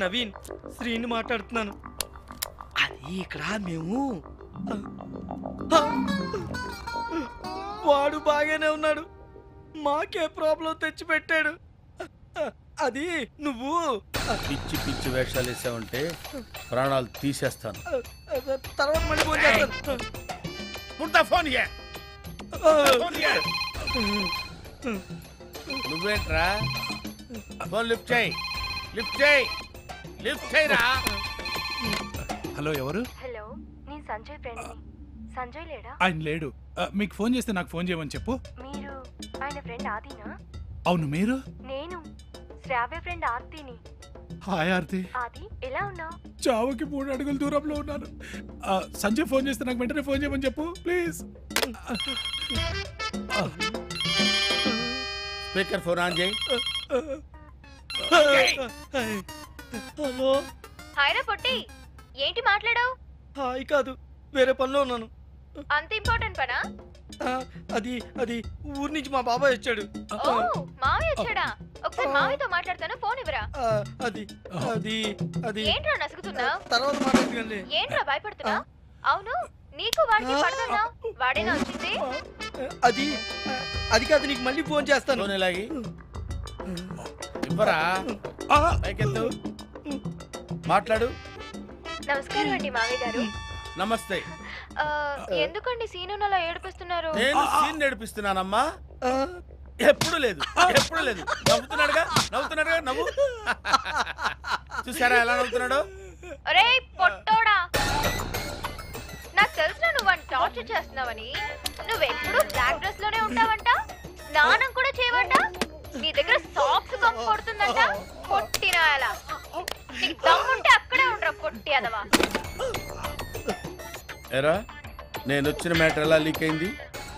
ప్రవీణ్ శ్రీని మాట్లాడుతున్నాను అది ఇక్కడ మేము వాడు బాగానే ఉన్నాడు మాకే ప్రాబ్లం తెచ్చి పెట్టాడు అది నువ్వు పిచ్చి పిచ్చి వేషాలు వేసావంటే ప్రాణాలు తీసేస్తాను తర్వాత మళ్ళీ ఫోన్ చేస్తాను పుడతా ఫోన్ ఇయ్య. ఫోన్ ఇయ్య. నువ్వేంట్రా ఫోన్ లిఫ్ట్ చేయి లిఫ్ట్ చేయి లిఫ్ట్ చేయరా హలో ఎవరు హలో నేను సంజయ్ ఫ్రెండ్ని సంజయ్ లేడా ఆయన లేడు ఆ, మీకు ఫోన్ చేస్తే నాకు ఫోన్ చేయమని చెప్పు మీరు ఆయన ఫ్రెండ్ ఆదినా అవును మీరు నేను శ్రావ్య ఫ్రెండ్ ఆర్తిని హాయ్ ఆర్తి ఆది ఎలా ఉన్నావు చావుకి మూడు అడుగుల దూరంలో ఉన్నాను ఆ, సంజయ్ ఫోన్ చేస్తే నాకు వెంటనే ఫోన్ చేయమని చెప్పు ప్లీజ్ స్పీకర్ ఫోన్ ఆన్ చేయి హలో హాయ్రా పొట్టి ఏంటి మాట్లాడావు హాయ్ కాదు వేరే పనిలో ఉన్నాను అంత ఇంపార్టెంట్ పనా ఆ, అది అది ఊరి నుంచి మా బాబాయ్ వచ్చాడు ఓ మావయ్య వచ్చాడా ఒకసారి మావయ్యతో మాట్లాడతాను ఫోన్ ఇవ్వరా ఆ, అది అది అది ఏంట్రా నసుగుతున్నావు తర్వాత మాట్లాడుతుంది ఏంట్రా భయపడుతున్నావు అవును నీకు వాడికి పడుతుందా వాడేనా వచ్చింది అది అది కాదు నీకు మళ్ళీ ఫోన్ చేస్తాను ఫోన్ ఎలాగి ఇవ్వరా పైకెత్తు మాట్లాడు నమస్కారం అండి మావయ్య గారు నమస్తే ఆ, ఎందుకండి సీను అలా ఏడిపిస్తున్నారు నేను సీన్ నడిపిస్తున్నానమ్మా ఆ, ఎప్పుడు లేదు ఎప్పుడు లేదు నవ్వుతున్నాడుగా నవ్వుతున్నాడుగా నవ్వు చూసారా ఎలా నవ్వుతున్నాడు ఒరే పొట్టోడా నాకు తెలిసిన నువ్వు అని టార్చర్ చేస్తున్నావని నువ్వెప్పుడు బ్లాక్ డ్రెస్ లోనే ఉంటావంట స్నానం కూడా చేయవంట నీ దగ్గర సాక్స్ కంపు కొడుతుందంట కొట్టినాయాల నీకు దమ్ముంటే అక్కడే ఉండరా కొట్టి అదవా ఎరా నేను వచ్చిన మ్యాటర్ ఎలా లీక్ అయింది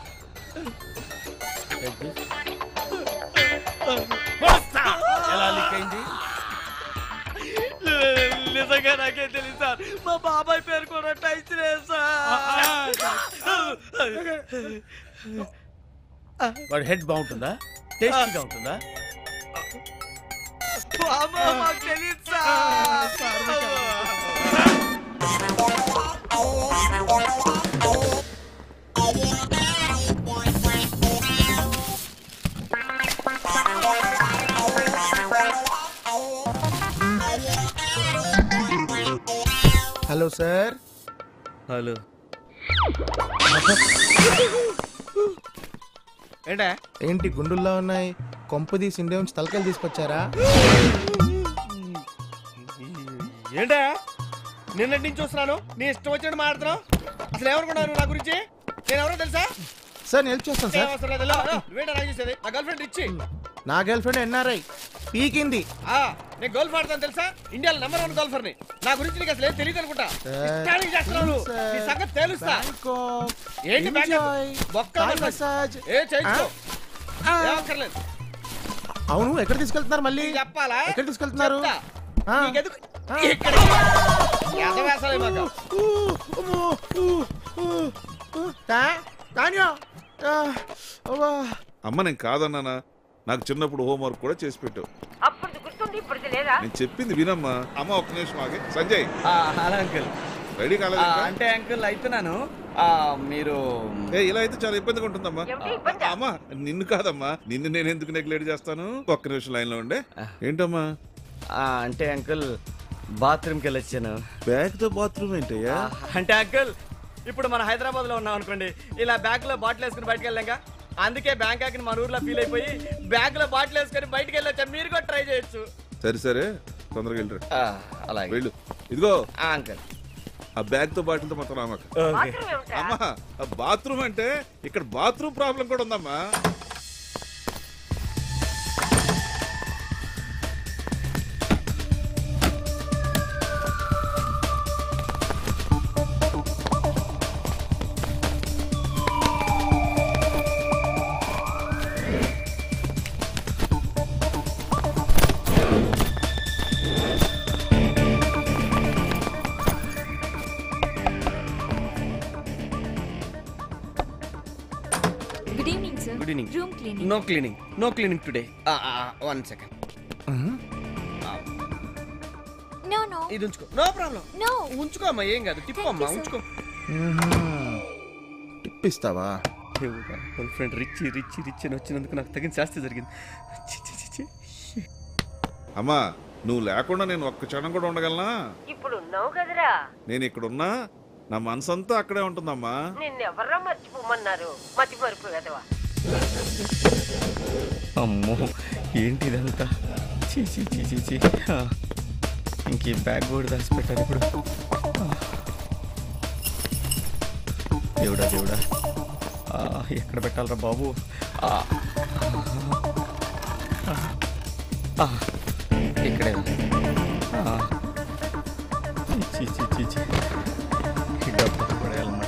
Take this. వస్తా! ఎలా లీక్ అయింది నిజంగా నాకే తెలియదు సార్ మా బాబాయ్ పేరు కూడా టైస్ లేదు సార్ వాడి హెడ్ బాగుంటుందా టేస్టీగా ఉంటుందా బాబా మాకు తెలియదు సార్ హలో సార్ హలో ఏంటా ఏంటి గుండుల్లో ఉన్నాయి కొంపదీసి ఇండియా నుంచి తలకాయలు తీసుకొచ్చారా ఏంటా నిన్నటి నుంచి చూస్తున్నాను నీ ఇష్టం వచ్చినట్టు మాట్లాడుతున్నావు అసలు ఎవరుకున్నావు నా గురించి నేను ఎవరో తెలుసా సార్ నేను హెల్ప్ చేస్తాను ఏం సార్ అవసరం లేదు. వెళ్ళు. నువ్వేంటా నాకు చేసేది నా గర్ల్ ఫ్రెండ్ ఇచ్చి నా గర్ల్ ఫ్రెండ్ ఎన్ఆర్ఐ పీకింది ఆ, నేను గోల్ఫ్ ఆడతాను తెలుసా ఇండియాలో నెంబర్ వన్ గోల్ఫర్ ని నా గురించి నీకు అసలు ఏం తెలియదు అనుకుంటా సార్, ఇష్టానికి చేస్తున్నావు నువ్వు. సార్, నీ సంగతి తెలుస్తా బ్యాంకాక్, ఏంటి బ్యాంకాక్? ఎంజాయ్, బొక్క థాయ్ మసాజ్. మసాజ్. ఏ చేయించుకో ఆ, ఏం అక్కర్లేదు అవును ఎక్కడ తీసుకెళ్తున్నారు మళ్ళీ నీకు చెప్పాలా ఎక్కడ తీసుకెళ్తున్నారు చెప్తా. ఆ. నీకెందుకు ఆ. ఇక్కడికి. ఎంత వేసాలే మాకు ఊ, అమ్మో, ఊ, ఊ, ఊ. తా- తాన్యా. ఆ, అవ్వా. అమ్మ నేను కాదన్నానా నాకు చిన్నప్పుడు హోంవర్క్ కూడా చేసి పెట్టావు అప్పుడు గుర్తుంది ఇప్పుడు లేదా నేను చెప్పింది వినమ్మా అమ్మ ఒక్క నిమిషం ఆగే సంజయ్ హలో అంకుల్ రెడీ కాలేదు ఇంకా? అంటే అంకుల్ అవుతున్నాను ఆ, మీరు ఏ ఇలా అయితే చాలా ఇబ్బందిగా ఉంటుందమ్మా ఏమిటి ఇబ్బందా? అమ్మా నిన్ను కాదమ్మా నిన్ను నేను ఎందుకు నెగ్లెక్ట్ చేస్తాను ఒక్క నిమిషం లైన్ లో ఉండే ఏంటమ్మా ఆ, అంటే అంకుల్ బాత్రూమ్కి వెళ్ళొచ్చాను బ్యాగ్ తో బాత్రూమ్ ఏంటయ్యా ఆ, అంటే అంకుల్ ఇప్పుడు మన హైదరాబాద్ లో ఉన్నాం అనుకోండి ఇలా బ్యాగ్ లో బాటిల్ వేసుకుని బయటకు వెళ్ళాక అందుకే బ్యాంకాక్ ని మన ఊర్లో ఫీల్ అయిపోయి బ్యాగ్ లో బాటిల్ వేసుకొని బయటకు వెళ్ళొచ్చా మీరు కూడా ట్రై చేయొచ్చు సరే సరే తొందరగా వెళ్ళరు ఆ, అలాగే వెళ్ళు ఇదిగో ఆ, అంకుల్ ఆ బ్యాగ్ తో బాటిల్ తో మొత్తం రామాక ఓకే అమ్మా ఆ బాత్రూమ్ అంటే ఇక్కడ బాత్రూమ్ ప్రాబ్లం కూడా ఉందమ్మా good evening sir good evening room cleaning no cleaning no cleaning today one second no ఇది ఉంచుకో నో ప్రాబ్లం నో ఉంచుకో అమ్మా ఏం కాదు టిప్పు అమ్మా Thank you, ఉంచుకో టిప్ ఇస్తావా దేవుడా వాళ్ళ ఫ్రెండ్ రిచ్ రిచ్ రిచ్ అని వచ్చినందుకు నాకు తగిన శాస్తి జరిగింది చి, చి, చి, చి. అమ్మా నువ్వు లేకుండా నేను ఒక్క క్షణం కూడా ఉండగలనా ఇప్పుడు ఉన్నావు కదరా నేను ఇక్కడ ఉన్నా నా మనసంతా అక్కడే ఉంటుందమ్మా నిన్నెవర్రా మర్చిపోమన్నారు మతి మరుపు కదవా అమ్మో ఏంటి ఇదంతా చీ చీ చీ చీ చీ ఆ, ఇంక ఈ బ్యాగ్ కూడా దాచిపెట్టారు ఇప్పుడు ఆ. దేవుడా దేవుడా ఆ, ఎక్కడ పెట్టాలరా బాబు ఆ. ఆ, ఇక్కడే ఉంది. ఆ. చీ చీ చీ చీ ఈ డబ్బు పడేయాలన్నమాట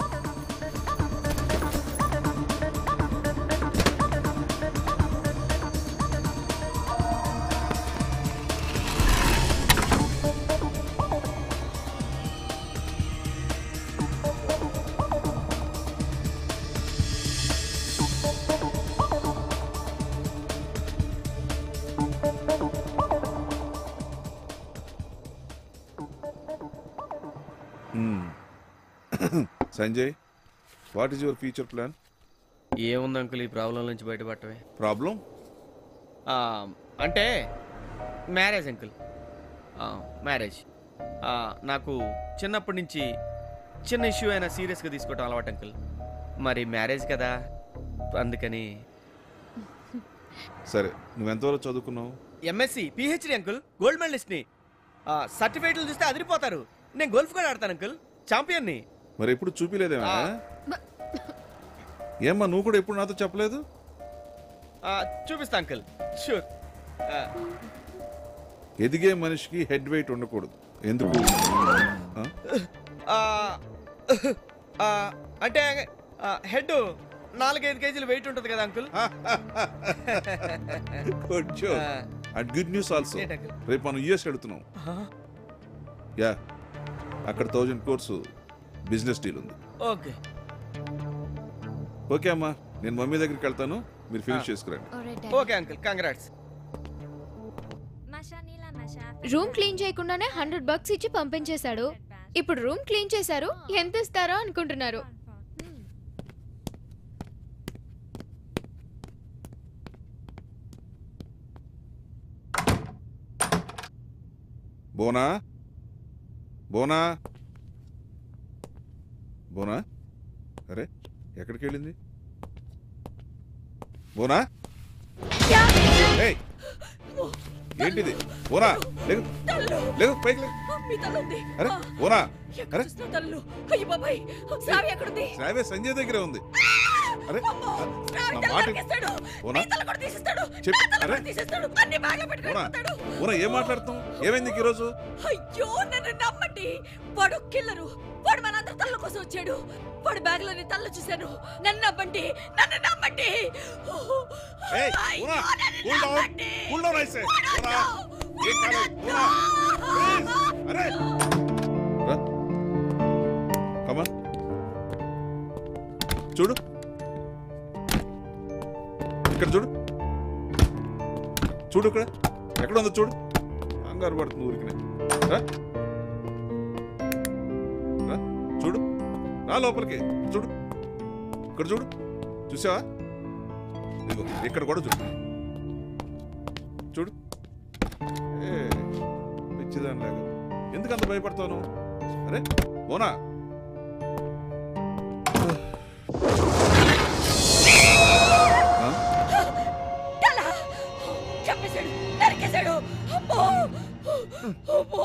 Sanjay what is your future plan ఏముంది అంకుల్ ఈ ప్రాబ్లం నుంచి బయటపడటమే ప్రాబ్లం ఆ, అంటే మ్యారేజ్ అంకుల్ ఆ, మ్యారేజ్ ఆ, నాకు చిన్నప్పటి నుంచి చిన్న ఇష్యూ అయినా సీరియస్గా తీసుకోవటం అలవాటు అంకుల్ మరి మ్యారేజ్ కదా అందుకని సరే నువ్వెంతవరకు చదువుకున్నావు ఎంఎస్సి పిహెచ్డి అంకుల్ గోల్డ్ మెడలిస్ట్ని సర్టిఫికేట్లు చూస్తే అదిరిపోతారు నేను గోల్ఫ్ కూడా ఆడతాను అంకుల్ ఛాంపియన్ని మరి ఎప్పుడు చూపిలేదేమా ఏమ్మా నువ్వు కూడా ఎప్పుడు నాతో చెప్పలేదు చూపిస్తా అంకుల్ షూర్ ఎదిగే మనిషికి హెడ్ వెయిట్ ఉండకూడదు ఎందుకు ఆ? అంటే హెడ్ నాలుగైదు కేజీలు వెయిట్ ఉంటుంది కదా uncle Good joke. And good news also ఏంటి uncle? రేపు మనం యూఎస్ వెళుతున్నాం యా అక్కడ థౌజండ్ కోర్సు బిజినెస్ డీల్ ఉంది ఓకే ఓకే అమ్మా నేను మమ్మీ దగ్గరికి వెళ్తాను మీరు ఫినిష్ చేసుకురండి okay uncle congrats room clean చేయకుండానే హండ్రెడ్ బక్స్ ఇచ్చి పంపించేశాడు ఇప్పుడు రూమ్ క్లీన్ చేశారు ఎంత ఇస్తారో అనుకుంటున్నారు బోనా బోనా బోనా అరే ఎక్కడికి వెళ్ళింది బోనా ఏయ్! ఏంటిది బోనా లేవు లేవు పైకి లేవు అరే బోనా అరే అయ్యి బాబాయ్ సావి ఎక్కడుంది శ్రావే సంజయ్ దగ్గరే ఉంది అరే నా మాట బోనా చెప్పు అరే బోనా బోనా ఏం మాట్లాడుతావు ఏమైంది నీకు ఈరోజు అయ్యో నన్ను నమ్మండి వాడు కిల్లరు వాడు మనందరి తల్ల కోసం వచ్చాడు వాడి బ్యాగ్ లోని తల్ల చూశాను నన్ను నమ్మండి నన్ను నమ్మండి ఏయ్, అయ్యో, బోనా, నన్ను cool down, నమ్మండి. cool down, I say. బోనా, ఏం కాలేదు, బోనా, please, అరే. రా. Come on. చూడు ఇక్కడ చూడు చూడు ఇక్కడ ఎక్కడ ఉందో చూడు కంగారు పడుతుంది ఊరికి రా రా, చూడు రా లోపలికి చూడు ఇక్కడ చూడు చూసావా ఇదిగో ఇక్కడ కూడా చూడు చూడు ఏ పిచ్చిదానిలాగా ఎందుకు అంత భయపడతావు నువ్వు అరే ఓనా ఆ? తల చంపేశాడు నరికేశాడు అమ్మో అమ్మో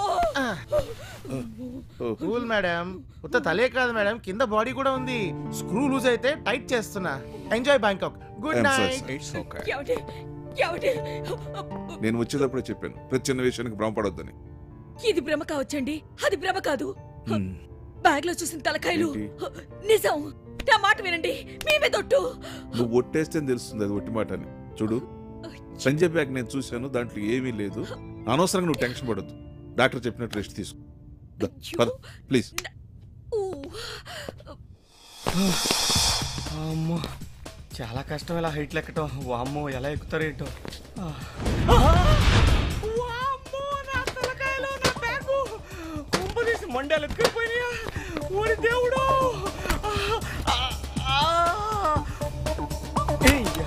ఓ, కూల్ మేడం ఉత్త తలే కాదు మేడం కింద బాడీ కూడా ఉంది స్క్రూ లూజ్ అయితే టైట్ చేస్తున్నా enjoy Bangkok good I'm sorry, night sir. ఏమిటి ఏమిటి నేను వచ్చేటప్పుడే చెప్పాను ప్రతి చిన్న విషయానికి భ్రమపడొద్దని ఇది భ్రమ కావచ్చండి అది భ్రమ కాదు హ్మ్. బ్యాగ్ లో చూసిన తలకాయలు ఏంటి? నిజం నా మాట వినండి మేమే దొట్టు నువ్వు ఒట్టేస్తే తెలుస్తుంది అది ఒట్టి మాట అని చూడు సంజయ్ బ్యాగ్ నేను చూశాను దాంట్లో ఏమీ లేదు అనవసరంగా నువ్వు టెన్షన్ పడొద్దు డాక్టర్ చెప్పినట్టు రెస్ట్ తీసుకో దా, పద, ప్లీజ్ ఊ. అమ్మో చాలా కష్టం ఇలా హైట్లు ఎక్కటం వామ్మో ఎలా ఎక్కుతారు ఏంటో ఆ. వామ్మో, నా తలకాయలో నా బ్యాగు మొండాలు ఎత్తుకుపోయినాయా ఓరి దేవుడు ఆ, ఆ, ఆ. ఏయ్యా.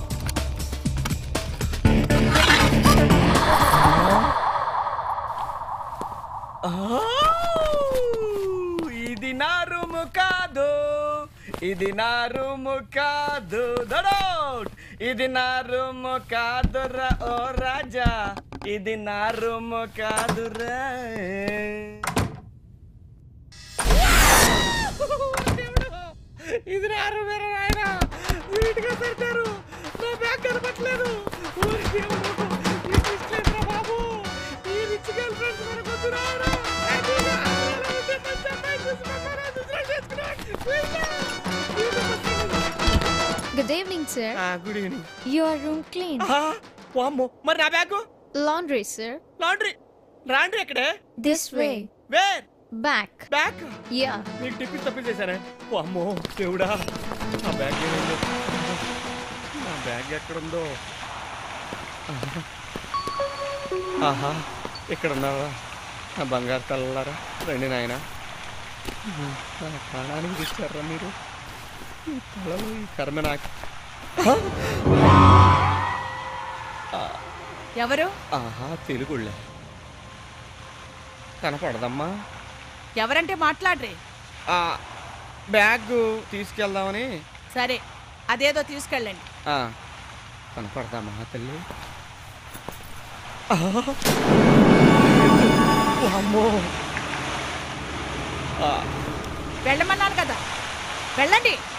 ఆవ్! ఇది నా రూము కాదు ఇది నా రూము కాదు దడౌట్ ఇది నా రూము కాదురా ఓ రాజా ఇది నా రూము కాదురా ఇది నా రూమ్ ఆయన వీటిగా పెట్టారు నా బ్యాగ్ కనపట్లేదు ఊరి దేవుడు ఈ twist ఏంట్రా బాబు ఈ రిచ్ గర్ల్ ఫ్రెండ్స్ మనకు వద్దురా రా. హ్యాపీగా ఆనందంగా ఉంటే మంచి అమ్మాయి చూసుకుంటారా, నిద్ర చేసుకున్నాడు. వీళ్ళ, వీళ్ళ పక్కన. గుడ్ ఈవినింగ్ సార్ ఆ, good evening your room clean ఆహా, వామ్మో మరి నా bag laundry sir laundry laundry ఎక్కడే this way where back bag yeah నీకు టిఫిన్ తప్పించేశానే ఓ అమ్మో దేవుడా నా బ్యాగ్ ఏమైందో నా బ్యాగ్ ఎక్కడుందో ఆహా ఇక్కడ ఉన్నావా నా బంగారు తల్లారా రండి నాయన నా ప్రాణానికి తెచ్చారా మీరు ఈ తలలో ఈ కర్మ నాకు ఎవరు ఆహా తెలుగుళ్ళే కనపడదమ్మా ఎవరంటే మాట్లాడరే ఆ, బ్యాగ్ తీసుకెళ్దామని సరే అదేదో తీసుకెళ్ళండి ఆ, కనపడదామా తల్లి అమ్మో వెళ్ళమన్నాను కదా వెళ్ళండి